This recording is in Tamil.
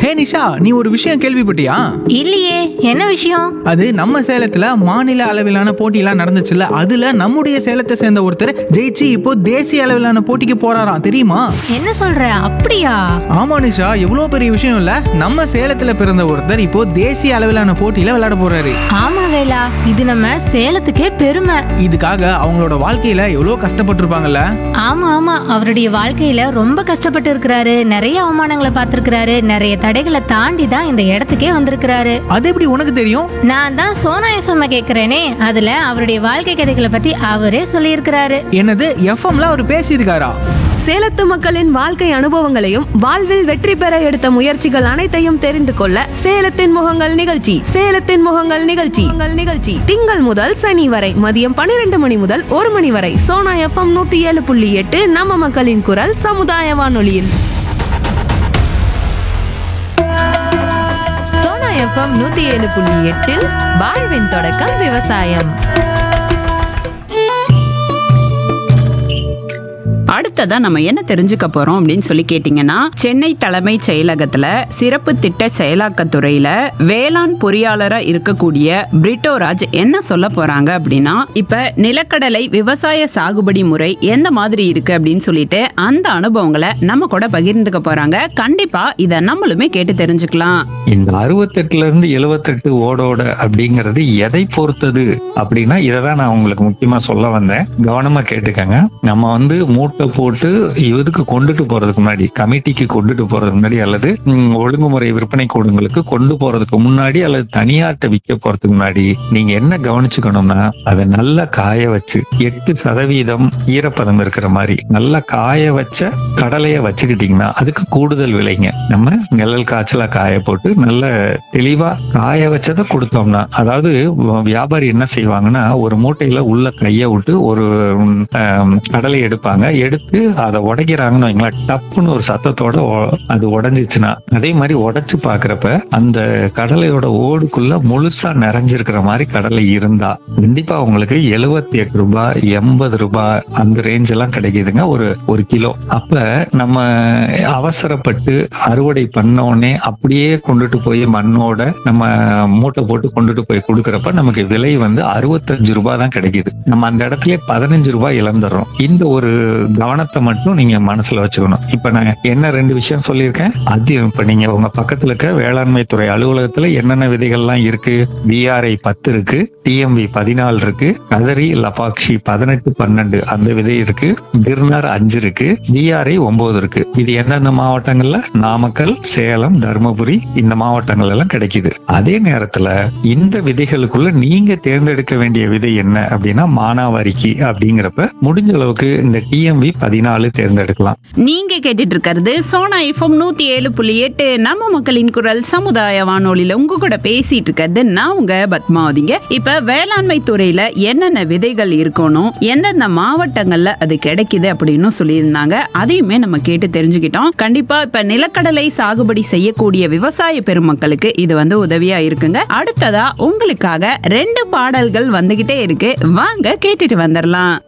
ஹே நிஷா நீ ஒரு விஷயம் கேள்விப்பட்டியா இல்லையே என்ன விஷயம் அது நம்ம சேலத்துல மாநில அளவிலான போட்டியெல்லாம் நடந்துச்சுல்ல அதுல நம்முடைய சேலத்தை சேர்ந்த ஒருத்தர் ஜெயிச்சு இப்போ தேசிய அளவிலான போட்டிக்கு போறாராம் தெரியுமா என்ன சொல்ற அப்படியா ஆமா நிஷா எவ்வளவு பெரிய விஷயம் இல்ல நம்ம சேலத்துல பிறந்த ஒருத்தர் இப்போ தேசிய அளவிலான போட்டியில விளையாட போறாரு ஆமா வேலா இது நம்ம சேலத்துக்கே பெருமை இதுக்காக அவங்களோட வாழ்க்கையில எவ்வளவு கஷ்டப்பட்டிருப்பாங்கல்ல ஆமா ஆமா அவருடைய வாழ்க்கையில ரொம்ப கஷ்டப்பட்டு இருக்கிறாரு நிறைய அவமானங்களை பார்த்திருக்கிறாரு நிறைய தடைகளை தாண்டி தான் இந்த இடத்துக்கே வந்திருக்கிறாரு அது எப்படி உனக்கு தெரியும் நான் தான் சோனா எஃப்எம் கேக்குறேனே அதுல அவருடைய வாழ்க்கை கதைகளை பத்தி அவரே சொல்லியிருக்கிறாரு என்னது எஃப்எம்ல அவர் பேசியிருக்காரா சேலத்து மக்களின் வாழ்க்கை அனுபவங்களையும் வாழ்வில் வெற்றி பெற எடுத்த முயற்சிகள் அனைத்தையும் தெரிந்து கொள்ள சேலத்தின் முகங்கள் நிகழ்ச்சி சேலத்தின் முகங்கள் நிகழ்ச்சி உங்கள் நிகழ்ச்சி திங்கள் முதல் சனி வரை மதியம் பன்னிரண்டு மணி முதல் ஒரு மணி வரை சோனா எஃப்எம் நூத்தி ஏழு புள்ளி எட்டு நம்ம மக்களின் குரல் சமுதாய வானொலியில் சோனா எஃப்எம் நூத்தி ஏழு புள்ளி எட்டில் வாழ்வின் தொடக்கம் விவசாயம் அடுத்ததா நம்ம என்ன தெரிஞ்சுக்க போறோம் அப்படின்னு சொல்லி கேட்டீங்கன்னா சென்னை தலைமைச் செயலகத்துல சிறப்பு திட்ட செயலாக்கத்துறையில வேளாண் பொறியாளரா இருக்கக்கூடிய பிரிட்டோராஜ் என்ன சொல்ல போறாங்க அப்படின்னா இப்ப நிலக்கடலை விவசாய சாகுபடி முறை எந்த மாதிரி இருக்கு அப்படின்னு சொல்லிட்டு அந்த அனுபவங்களை நம்ம கூட பகிர்ந்துக்க போறாங்க கண்டிப்பா இத நம்மளுமே கேட்டு தெரிஞ்சுக்கலாம் இந்த அறுபத்தெட்டுல இருந்து எழுவத்தெட்டு ஓடோட அப்படிங்கிறது எதை பொறுத்தது அப்படின்னா இதை தான் நான் உங்களுக்கு முக்கியமா சொல்ல வந்தேன் கவனமா கேட்டுக்கங்க நம்ம வந்து மூட்டை போட்டு இதுக்கு கொண்டுட்டு போறதுக்கு முன்னாடி கமிட்டிக்கு கொண்டுட்டு போறதுக்கு முன்னாடி அல்லது ம், ஒழுங்குமுறை விற்பனை கூடங்களுக்கு கொண்டு போறதுக்கு முன்னாடி அல்லது தனியார்ட்ட விற்க போறதுக்கு முன்னாடி நீங்க என்ன கவனிச்சுக்கணும்னா அதை நல்லா காய வச்சு எட்டு சதவீதம் ஈரப்பதம் இருக்கிற மாதிரி நல்லா காய வச்ச கடலைய வச்சுக்கிட்டீங்கன்னா அதுக்கு கூடுதல் விலைங்க நம்ம நிழல் காய்ச்சலா காய போட்டு நல்ல தெளிவா காய வச்சதை கொடுத்தோம்னா அதாவது வ- வியாபாரி என்ன செய்வாங்கன்னா ஒரு மூட்டையில உள்ள கைய விட்டு ஒரு ம், ஆம், கடலை எடுப்பாங்க எடுத்து அதை உடைக்கிறாங்கன்னு வைங்களேன் டப்புன்னு ஒரு சத்தத்தோட ஒ- அது உடைஞ்சிச்சுன்னா அதே மாதிரி உடைச்சு பாக்குறப்ப அந்த கடலையோட ஓடுக்குள்ள முழுசா நிறைஞ்சிருக்கிற மாதிரி கடலை இருந்தா கண்டிப்பா உங்களுக்கு எழுபத்தி எட்டு ரூபாய் எண்பது ரூபாய் அந்த ரேஞ்ச் எல்லாம் கிடைக்குதுங்க ஒரு ஒரு கிலோ அப்ப நம்ம அவசரப்பட்டு அறுவடை பண்ண உடனே அப்படியே கொண்டுட்டு போய் மண்ணோட நம்ம மூட்டை போட்டு கொண்டுட்டு போய் கொடுக்கறப்ப நமக்கு விலை வந்து அறுபத்தஞ்சு ரூபாய் தான் கிடைக்குது நம்ம அந்த இடத்துல பதினஞ்சு ரூபாய் இழந்துடுறோம் இந்த ஒரு கவனத்தை மட்டும் நீங்க மனசுல வச்சுக்கணும் இப்ப நான் என்ன ரெண்டு விஷயம் சொல்லியிருக்கேன் அது இப்ப நீங்க உங்க பக்கத்துல இருக்க வேளாண்மை துறை அலுவலகத்துல என்னென்ன விதைகள்லாம் இருக்கு விஆர்ஐ பத்து இருக்கு டிஎம்வி பதினாலு இருக்கு கதரி லபாக்ஷி பதினெட்டு பன்னெண்டு அந்த விதை இருக்கு கிர்னார் அஞ்சு இருக்கு விஆர்ஐ ஒன்பது இருக்கு இது எந்தெந்த மாவட்டங்கள்ல நாமக்கல் சேலம் தருமபுரி இந்த மாவட்டங்கள் எல்லாம் கிடைக்குது அதே நேரத்துல இந்த விதைகளுக்குள்ள நீங்க தேர்ந்தெடுக்க வேண்டிய விதை என்ன அப்படின்னா மானாவாரிக்கு அப்படிங்கிறப்ப முடிஞ்ச அளவுக்கு இந்த டிஎம்வி பதினாலு தேர்ந்தெடுக்கலாம் நீங்க கேட்டுட்டு இருக்கிறது சோனா எஃப்எம் நூத்தி ஏழு புள்ளி எட்டு நம்ம மக்களின் குரல் சமுதாய வானொலியில உங்க கூட பேசிட்டு இருக்கிறது நான் உங்க பத்மாவதிங்க இப்ப வேளாண்மை துறையில என்னென்ன விதைகள் இருக்கணும் எந்தெந்த மாவட்டங்கள்ல அது கிடைக்குது அப்படின்னு சொல்லியிருந்தாங்க அதையுமே நம்ம கேட்டு தெரிஞ்சுக்கிட்டோம் கண்டிப்பா இப்ப நிலக்கடலை சாகுபடி செய்யக்கூடிய விவசாய பெருமக்களுக்கு இது வந்து உதவியா இருக்குங்க அடுத்ததா உங்களுக்காக ரெண்டு பாடல்கள் வந்துகிட்டே இருக்கு வாங்க கேட்டுட்டு வந்துடலாம்